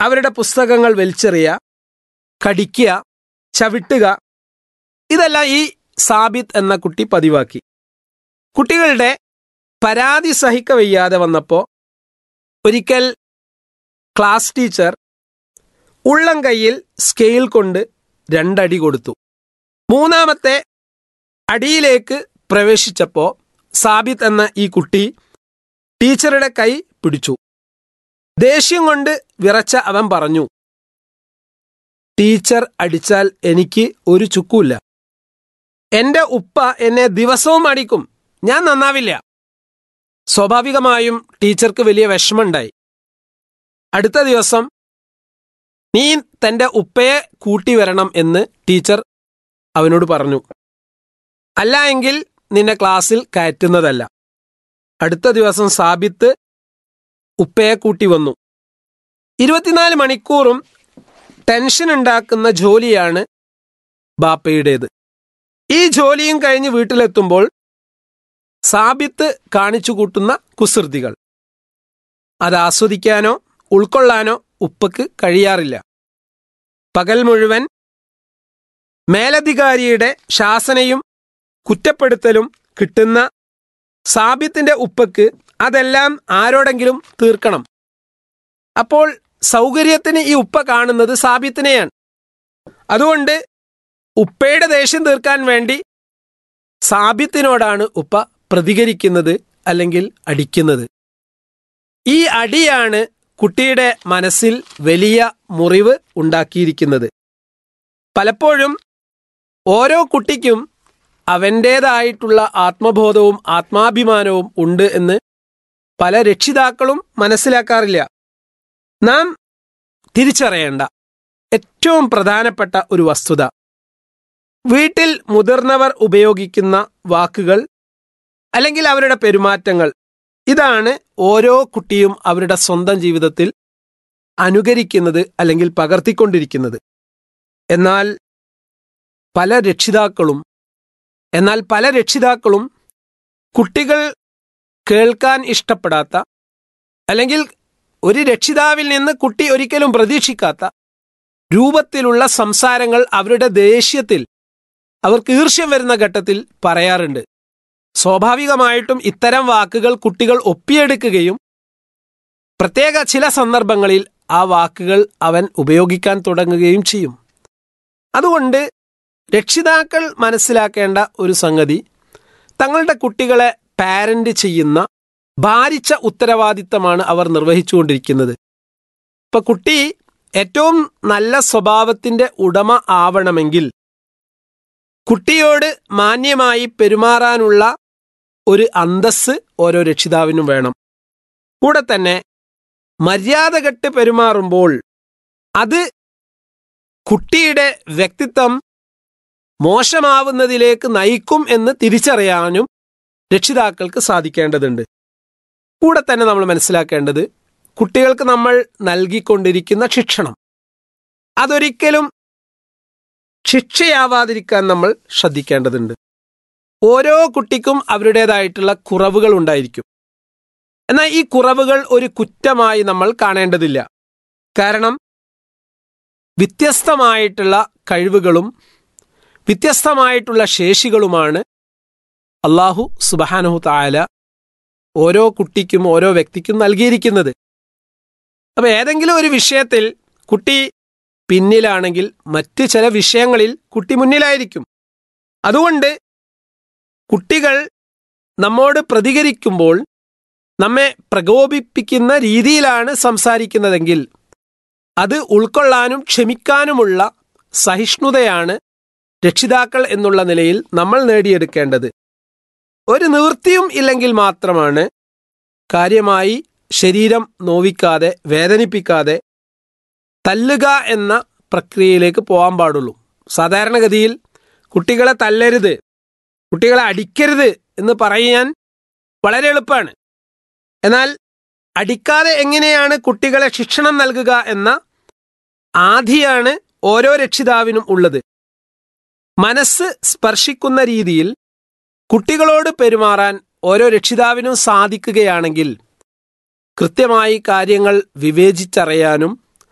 അവരുടെ പുസ്തകങ്ങൾ വലിച്ചെറിയുക കടിക്കുക ചവിട്ടുക ഇതെല്ലാം ഈ സാബിത്ത് എന്ന കുട്ടി പതിവാക്കി കുട്ടികളുടെ പരാതി സഹിക്കവയ്യാതെ വന്നപ്പോൾ ഒരിക്കൽ ക്ലാസ് ടീച്ചർ ഉള്ളം കൈയിൽ സ്കെയിൽ കൊണ്ട് രണ്ടടി കൊടുത്തു മൂന്നാമത്തെ അടിയിലേക്ക് പ്രവേശിച്ചപ്പോൾ സാബിത്ത് എന്ന ഈ കുട്ടി ടീച്ചറുടെ കൈ പിടിച്ചു ദേഷ്യം കൊണ്ട് വിറച്ച അവൻ പറഞ്ഞു ടീച്ചർ അടിച്ചാൽ എനിക്ക് ഒരു ചുക്കുമില്ല എന്റെ ഉപ്പ എന്നെ ദിവസവും അടിക്കും ഞാൻ നന്നാവില്ല സ്വാഭാവികമായും ടീച്ചർക്ക് വലിയ വിഷമമുണ്ടായി അടുത്ത ദിവസം നീ തന്റെ ഉപ്പയെ കൂട്ടി വരണം എന്ന് ടീച്ചർ അവനോട് പറഞ്ഞു അല്ല എങ്കിൽ നിന്നെ ക്ലാസ്സിൽ കയറ്റുന്നതല്ല അടുത്ത ദിവസം സാബിത്ത് ഉപ്പയെ കൂട്ടി വന്നു ഇരുപത്തിനാല് മണിക്കൂറും ടെൻഷൻ ഉണ്ടാക്കുന്ന ജോലിയാണ് ബാപ്പയുടേത് ഈ ജോലിയും കഴിഞ്ഞ് വീട്ടിലെത്തുമ്പോൾ സാബിത്ത് കാണിച്ചു കൂട്ടുന്ന കുസൃതികൾ അത് ആസ്വദിക്കാനോ ഉൾക്കൊള്ളാനോ ഉപ്പക്ക് കഴിയാറില്ല പകൽ മുഴുവൻ മേലധികാരിയുടെ ശാസനയും കുറ്റപ്പെടുത്തലും കിട്ടുന്ന സാബിത്തിന്റെ ഉപ്പക്ക് അതെല്ലാം ആരോടെങ്കിലും തീർക്കണം അപ്പോൾ സൗകര്യത്തിന് ഈ ഉപ്പ കാണുന്നത് സാബിത്തിനെയാണ് അതുകൊണ്ട് ഉപ്പയുടെ ദേഷ്യം തീർക്കാൻ വേണ്ടി സാബിത്തിനോടാണ് ഉപ്പ പ്രതികരിക്കുന്നത് അല്ലെങ്കിൽ അടിക്കുന്നത് ഈ അടിയാണ് കുട്ടിയുടെ മനസ്സിൽ വലിയ മുറിവ് ഉണ്ടാക്കിയിരിക്കുന്നത് പലപ്പോഴും ഓരോ കുട്ടിക്കും അവൻ്റേതായിട്ടുള്ള ആത്മബോധവും ആത്മാഭിമാനവും ഉണ്ട് എന്ന് പല രക്ഷിതാക്കളും മനസ്സിലാക്കാറില്ല നാം തിരിച്ചറിയേണ്ട ഏറ്റവും പ്രധാനപ്പെട്ട ഒരു വസ്തുത വീട്ടിൽ മുതിർന്നവർ ഉപയോഗിക്കുന്ന വാക്കുകൾ അല്ലെങ്കിൽ അവരുടെ പെരുമാറ്റങ്ങൾ ഇതാണ് ഓരോ കുട്ടിയും അവരുടെ സ്വന്തം ജീവിതത്തിൽ അനുകരിക്കുന്നത് അല്ലെങ്കിൽ പകർത്തിക്കൊണ്ടിരിക്കുന്നത് എന്നാൽ പല രക്ഷിതാക്കളും എന്നാൽ പല രക്ഷിതാക്കളും കുട്ടികൾ കേൾക്കാൻ ഇഷ്ടപ്പെടാത്ത അല്ലെങ്കിൽ ഒരു രക്ഷിതാവിൽ നിന്ന് കുട്ടി ഒരിക്കലും പ്രതീക്ഷിക്കാത്ത രൂപത്തിലുള്ള സംസാരങ്ങൾ അവരുടെ ദേഷ്യത്തിൽ അവർക്ക് ഈർഷ്യം വരുന്ന ഘട്ടത്തിൽ പറയാറുണ്ട് സ്വാഭാവികമായിട്ടും ഇത്തരം വാക്കുകൾ കുട്ടികൾ ഒപ്പിയെടുക്കുകയും പ്രത്യേക ചില സന്ദർഭങ്ങളിൽ ആ വാക്കുകൾ അവൻ ഉപയോഗിക്കാൻ തുടങ്ങുകയും ചെയ്യും അതുകൊണ്ട് രക്ഷിതാക്കൾ മനസ്സിലാക്കേണ്ട ഒരു സംഗതി തങ്ങളുടെ കുട്ടികളെ പാരന്റ് ചെയ്യുന്ന ഭാരിച്ച ഉത്തരവാദിത്തമാണ് അവർ നിർവഹിച്ചുകൊണ്ടിരിക്കുന്നത് ഇപ്പൊ കുട്ടി ഏറ്റവും നല്ല സ്വഭാവത്തിന്റെ ഉടമ ആവണമെങ്കിൽ കുട്ടിയോട് മാന്യമായി പെരുമാറാനുള്ള ഒരു അന്തസ് ഓരോ രക്ഷിതാവിനും വേണം കൂടെ തന്നെ മര്യാദകെട്ട് പെരുമാറുമ്പോൾ അത് കുട്ടിയുടെ വ്യക്തിത്വം മോശമാവുന്നതിലേക്ക് നയിക്കും എന്ന് തിരിച്ചറിയാനും രക്ഷിതാക്കൾക്ക് സാധിക്കേണ്ടതുണ്ട് കൂടെ തന്നെ നമ്മൾ മനസ്സിലാക്കേണ്ടത് കുട്ടികൾക്ക് നമ്മൾ നൽകിക്കൊണ്ടിരിക്കുന്ന ശിക്ഷണം അതൊരിക്കലും ശിക്ഷയാവാതിരിക്കാൻ നമ്മൾ ശ്രദ്ധിക്കേണ്ടതുണ്ട് ഓരോ കുട്ടിക്കും അവരുടേതായിട്ടുള്ള കുറവുകൾ ഉണ്ടായിരിക്കും എന്നാൽ ഈ കുറവുകൾ ഒരു കുറ്റമായി നമ്മൾ കാണേണ്ടതില്ല കാരണം വ്യത്യസ്തമായിട്ടുള്ള കഴിവുകളും വ്യത്യസ്തമായിട്ടുള്ള ശേഷികളുമാണ് അള്ളാഹു സുബഹാനഹു താല ഓരോ കുട്ടിക്കും ഓരോ വ്യക്തിക്കും നൽകിയിരിക്കുന്നത് അപ്പൊ ഏതെങ്കിലും ഒരു വിഷയത്തിൽ കുട്ടി പിന്നിലാണെങ്കിൽ മറ്റ് ചില വിഷയങ്ങളിൽ കുട്ടി മുന്നിലായിരിക്കും അതുകൊണ്ട് കുട്ടികൾ നമ്മോട് പ്രതികരിക്കുമ്പോൾ നമ്മെ പ്രകോപിപ്പിക്കുന്ന രീതിയിലാണ് സംസാരിക്കുന്നതെങ്കിൽ അത് ഉൾക്കൊള്ളാനും ക്ഷമിക്കാനുമുള്ള സഹിഷ്ണുതയാണ് രക്ഷിതാക്കൾ എന്നുള്ള നിലയിൽ നമ്മൾ നേടിയെടുക്കേണ്ടത് ഒരു നിവൃത്തിയും ഇല്ലെങ്കിൽ മാത്രമാണ് കാര്യമായി ശരീരം നോവിക്കാതെ വേദനിപ്പിക്കാതെ തല്ലുക എന്ന പ്രക്രിയയിലേക്ക് പോകാൻ പാടുള്ളൂ സാധാരണഗതിയിൽ കുട്ടികളെ തല്ലരുത് കുട്ടികളെ അടിക്കരുത് എന്ന് പറയാൻ വളരെ എളുപ്പമാണ് എന്നാൽ അടിക്കാതെ എങ്ങനെയാണ് കുട്ടികളെ ശിക്ഷണം നൽകുക എന്ന ആധിയാണ് ഓരോ രക്ഷിതാവിനും ഉള്ളത് മനസ്സ് സ്പർശിക്കുന്ന രീതിയിൽ കുട്ടികളോട് പെരുമാറാൻ ഓരോ രക്ഷിതാവിനും സാധിക്കുകയാണെങ്കിൽ കൃത്യമായി കാര്യങ്ങൾ വിവേചിച്ചറിയാനും